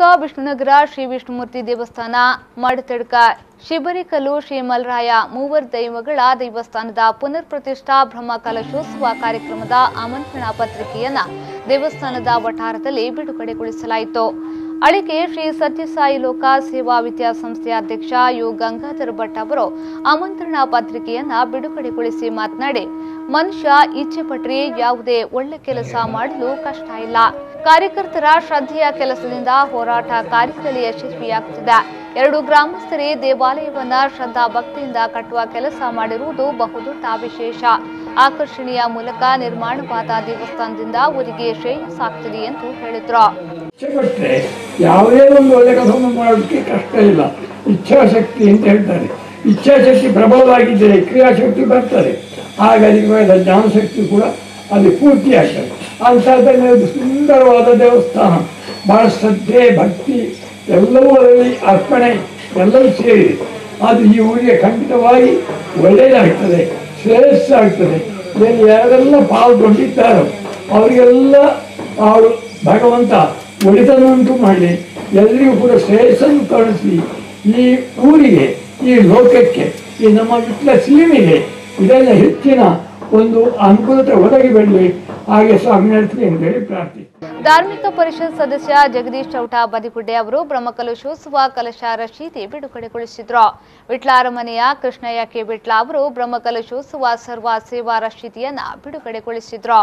ವಿಷ್ಣುನಗರ ಶ್ರೀ ವಿಷ್ಣುಮೂರ್ತಿ ದೇವಸ್ಥಾನ ಮಡತಡ್ಕ ಶಿಬರಿಕಲ್ಲು ಶ್ರೀ ಮಲ್ರಾಯ ಮೂವರ್ ದೈವಗಳ ದೇವಸ್ಥಾನದ ಪುನರ್ ಪ್ರತಿಷ್ಠಾ ಬ್ರಹ್ಮ ಕಲಶೋತ್ಸವ ಕಾರ್ಯಕ್ರಮದ ಆಮಂತ್ರಣ ಪತ್ರಿಕೆಯನ್ನ ದೇವಸ್ಥಾನದ ವಠಾರದಲ್ಲಿ ಬಿಡುಗಡೆಗೊಳಿಸಲಾಯಿತು ಅಳಿಕೆ ಶ್ರೀ ಸತ್ಯಸಾಯಿ ಲೋಕ ಸೇವಾ ವಿದ್ಯಾಸಂಸ್ಥೆಯ ಅಧ್ಯಕ್ಷ ಯು ಗಂಗಾಧರ್ ಭಟ್ ಅವರು ಆಮಂತ್ರಣ ಪತ್ರಿಕೆಯನ್ನ ಬಿಡುಗಡೆಗೊಳಿಸಿ ಮಾತನಾಡಿ ಮನುಷ್ಯ ಇಚ್ಛೆ ಪಟ್ರೆ ಯಾವುದೇ ಒಳ್ಳೆ ಕೆಲಸ ಮಾಡಲು ಕಷ್ಟ ಇಲ್ಲ ಕಾರ್ಯಕರ್ತರ ಶ್ರದ್ಧೆಯ ಕೆಲಸದಿಂದ ಹೋರಾಟ ಕಾರ್ಯದಲ್ಲಿ ಯಶಸ್ವಿಯಾಗುತ್ತಿದೆ ಎರಡು ಗ್ರಾಮಸ್ಥರೇ ದೇವಾಲಯವನ್ನ ಶ್ರದ್ಧಾ ಭಕ್ತಿಯಿಂದ ಕಟ್ಟುವ ಕೆಲಸ ಮಾಡಿರುವುದು ಬಹುದೊಡ್ಡ ವಿಶೇಷ ಆಕರ್ಷಣೆಯ ಮೂಲಕ ನಿರ್ಮಾಣವಾದ ದೇವಸ್ಥಾನದಿಂದ ಊರಿಗೆ ಶ್ರೇಯಸ್ಸಾಗ್ತಿದೆ ಎಂದು ಹೇಳಿದ್ರು ಇಚ್ಛೆಪಟ್ಟರೆ ಯಾವುದೇ ಒಂದು ಒಳ್ಳೆ ಕೆಲಸವನ್ನು ಮಾಡೋದಕ್ಕೆ ಕಷ್ಟ ಇಲ್ಲ ಇಚ್ಛಾಶಕ್ತಿ ಅಂತ ಹೇಳ್ತಾರೆ ಇಚ್ಛಾಶಕ್ತಿ ಪ್ರಬಲವಾಗಿದ್ದರೆ ಕ್ರಿಯಾಶಕ್ತಿ ಬರ್ತದೆ ಆಗ ಅದಕ್ಕೆ ಜ್ಞಾನಶಕ್ತಿ ಕೂಡ ಅದು ಪೂರ್ತಿ ಆಗ್ತದೆ ಅಂಥದ್ದಲ್ಲಿ ಒಂದು ಸುಂದರವಾದ ದೇವಸ್ಥಾನ ಬಹಳ ಶ್ರದ್ಧೆ ಭಕ್ತಿ ಎಲ್ಲವೂ ಅದರಲ್ಲಿ ಅರ್ಪಣೆ ಎಲ್ಲವೂ ಸೇರಿದೆ ಅದು ಈ ಊರಿಗೆ ಖಂಡಿತವಾಗಿ ಒಳ್ಳೆಯದಾಗ್ತದೆ ಶ್ರೇಯಸ್ಸಾಗ್ತದೆ ಇದರಲ್ಲಿ ಯಾರೆಲ್ಲ ಪಾಲ್ಗೊಂಡಿದ್ದಾರೋ ಅವರಿಗೆಲ್ಲ ಅವರು ಭಗವಂತ ಒಳಿತನ್ನುಂಟು ಮಾಡಲಿ ಎಲ್ಲರಿಗೂ ಕೂಡ ಶ್ರೇಯಸ್ಸನ್ನು ಕರುಣಿಸಿ ಈ ಊರಿಗೆ ಈ ಲೋಕಕ್ಕೆ ಈ ನಮ್ಮ ವಿಟ್ಲ ಸೀಮೆಗೆ ಇದೆಲ್ಲ ಹೆಚ್ಚಿನ ಒಂದು ಅನುಕೂಲತೆ ಒದಗಿ ಬರಲಿ ಹಾಗೆ ಸ್ವಾಮಿ ನಡೆಸಲಿ ಅಂತೇಳಿ ಪ್ರಾರ್ಥಿಸಿ ಧಾರ್ಮಿಕ ಪರಿಷತ್ ಸದಸ್ಯ ಜಗದೀಶ್ ಚೌಟ ಬದಿಗುಡ್ಡೆ ಅವರು ಬ್ರಹ್ಮಕಲಶೋತ್ಸವ ಕಲಶ ರಶೀದಿ ಬಿಡುಗಡೆಗೊಳಿಸಿದ್ರು ವಿಟ್ಲ ಅರಮನೆಯ ಕೃಷ್ಣಯ್ಯ ಕೆ ವಿಟ್ಲ ಅವರು ಬ್ರಹ್ಮಕಲಶೋತ್ಸವ ಸರ್ವ ಸೇವಾ ರಶೀದಿಯನ್ನ ಬಿಡುಗಡೆಗೊಳಿಸಿದ್ರು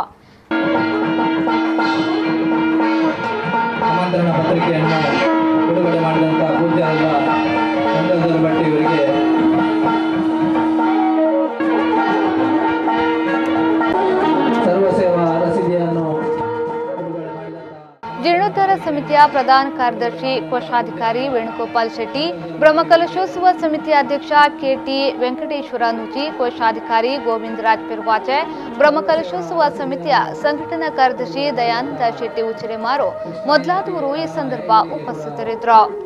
ಆಮಂತ್ರಣ ಪತ್ರಿಕೆಯನ್ನು ಬಿಡುಗಡೆ ಮಾಡಿದಂಥ ಪೂಜ್ಯರಾದ ಗಂಗಾಧರ ಭಟ್ ಇವರಿಗೆ ಸರ್ವ ಸೇವಾ ರಸೀದಿಯನ್ನು ಬಿಡುಗಡೆ ಮಾಡಿದಂಥ ಜೀರ್ಣೋದ್ಧಾರ ಸಮಿತಿಯ ಪ್ರಧಾನ ಕಾರ್ಯದರ್ಶಿ ಕೋಶಾಧಿಕಾರಿ ವೇಣುಗೋಪಾಲ್ ಶೆಟ್ಟಿ ಬ್ರಹ್ಮಕಲಶೋತ್ಸವ ಸಮಿತಿಯ ಅಧ್ಯಕ್ಷ ಕೆಟಿ ವೆಂಕಟೇಶ್ವರ ನುಜಿ ಕೋಶಾಧಿಕಾರಿ ಗೋವಿಂದರಾಜ್ ಪಿರ್ವಾಚೆ ಬ್ರಹ್ಮಕಲಶೋತ್ಸವ ಸಮಿತಿಯ ಸಂಘಟನಾ ಕಾರ್ಯದರ್ಶಿ ದಯಾನಂದ ಶೆಟ್ಟಿ ಉಚಿರೆಮಾರು ಮೊದಲಾದವರು ಈ ಸಂದರ್ಭ ಉಪಸ್ಥಿತರಿದ್ದರು